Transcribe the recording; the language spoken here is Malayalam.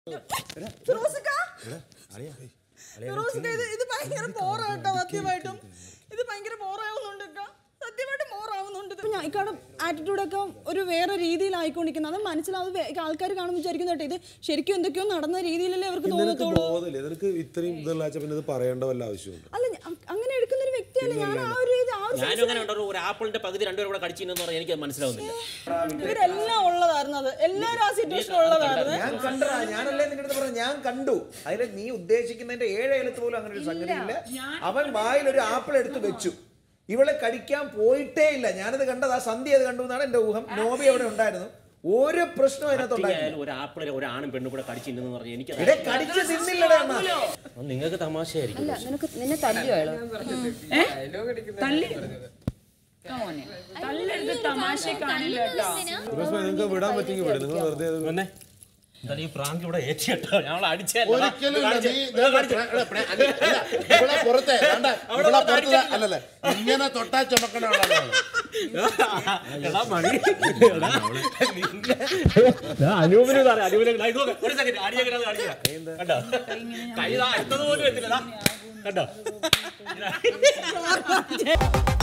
ഫിറോസിക്ക? ഫിറോസിക്ക, ഇത് ഇത് ഭയങ്കര ബോറാട്ടോ സത്യമായിട്ടും ഇത് ഭയങ്കര ബോറാവുന്നുണ്ട് ഇക്ക. സത്യമായിട്ട് ബോറാവുന്നുണ്ട് ഇത്. ഞാൻ ഇക്കാടെ ആറ്റിറ്റ്യൂഡൊക്കെ ഒരു വേറെ രീതിയിലായിക്കൊണ്ടിരിക്കുന്നത് അത് മനസ്സിലാവും ആൾക്കാർ കാണുമ്പോൾ വിചാരിക്കുന്നു കേട്ടോ ഇത് ശരിക്കും എന്തൊക്കെയോ നടന്ന രീതിയിലല്ലേ അവർക്ക് നിനക്ക് തോന്നത്തുള്ളൂ ബോധമില്ലേ നിനക്ക് ഇത്രയും ഇതുള്ള പിന്നെ ഇത് പറയേണ്ട വല്ല ആവശ്യമുണ്ട് അല്ല ഞാൻ- അങ്ങനെ എടുക്കുന്ന ഒരു വ്യക്തിയല്ല ഞാൻ ആ ഒരു രീതി ആ ഒരു ഞാനും അങ്ങനെ ഉണ്ടോ ഒരു ആപ്പിളിന്റെ പകുതി രണ്ടുപേരും കൂടെ കടിച്ചിരുന്നു പറഞ്ഞാൽ എനിക്ക് മനസ്സിലാവുന്നില്ല ഇവരെല്ലാം ഉള്ളതായിരുന്നു അത് എല്ലാവരും ആ സിറ്റുവേഷൻ ഉള്ളതായിരുന്നു ഞാൻ കണ്ടടാ ഞാനല്ലേ നിന്റെ അടുത്ത് പറഞ്ഞു ഞാൻ കണ്ടു അതിൽ നീ ഉദ്ദേശിക്കുന്നതിന്റെ ഏഴ് എഴുത്ത് പോലും അങ്ങനെ ഒരു സംഗതിയില്ല അവൻ വായിൽ ഒരു ആപ്പിൾ എടുത്ത് വെച്ചു ഇവളെ കടിക്കാൻ പോയിട്ടേ ഇല്ല ഞാനത് കണ്ടത് ആ സന്ധ്യ അത് കണ്ടു എന്നാണ് എന്റെ ഊഹം നോബി അവിടെ ഉണ്ടായിരുന്നു ഒരു പ്രശ്നം അതിനകത്തുണ്ടായിരുന്നു ആയാലും ഒരു ആപ്പിളിൽ ഒരു ആണും പെണ്ണും കൂടെ കടിച്ചിരുന്നു പറഞ്ഞാൽ എനിക്ക് ഇടെ കടിച്ച് തിന്നില്ലടാ അണ്ണാ. അത് നിങ്ങൾക്ക് തമാശയായിരിക്കും അല്ല നിനക്ക് നിന്നെ തല്ലിയോ അയാള് തല്ലി മോനെ തല്ലെടുത്ത് തമാശക്കാണില്ല കേട്ടോ ഫിറോസ് ഭായ്, നിങ്ങൾക്ക് വിടാൻ പറ്റുമെങ്കിൽ വിടും നിങ്ങൾ വെറുതെ അത് പിന്നെ എന്തായാലും ഈ പ്രാങ്ക് ഇവിടെ ഏറ്റി കേട്ടോ ഞങ്ങൾ അടിച്ചല്ല ഒരിക്കലും ഇല്ല. നീ ഇതാ പ്ര- എടാ, പ്ര- അല്ല, അല്ല, ഇവിടെ പുറത്തെ വേണ്ട ഇവിടെ പുറത്ത് ദാ- അല്ലല്ല ഇങ്ങനെ തൊട്ടാ ചുമക്കണുള്ള എടാ മണി അനൂപിന് അനൂപിന് ഒരു സെക്കൻഡ് അടിയൊക്കെ കാണിക്കാം കണ്ടോ കൈ ഇതാ, എത്തത് പോലും എത്തില്ല ദാ. കണ്ടോ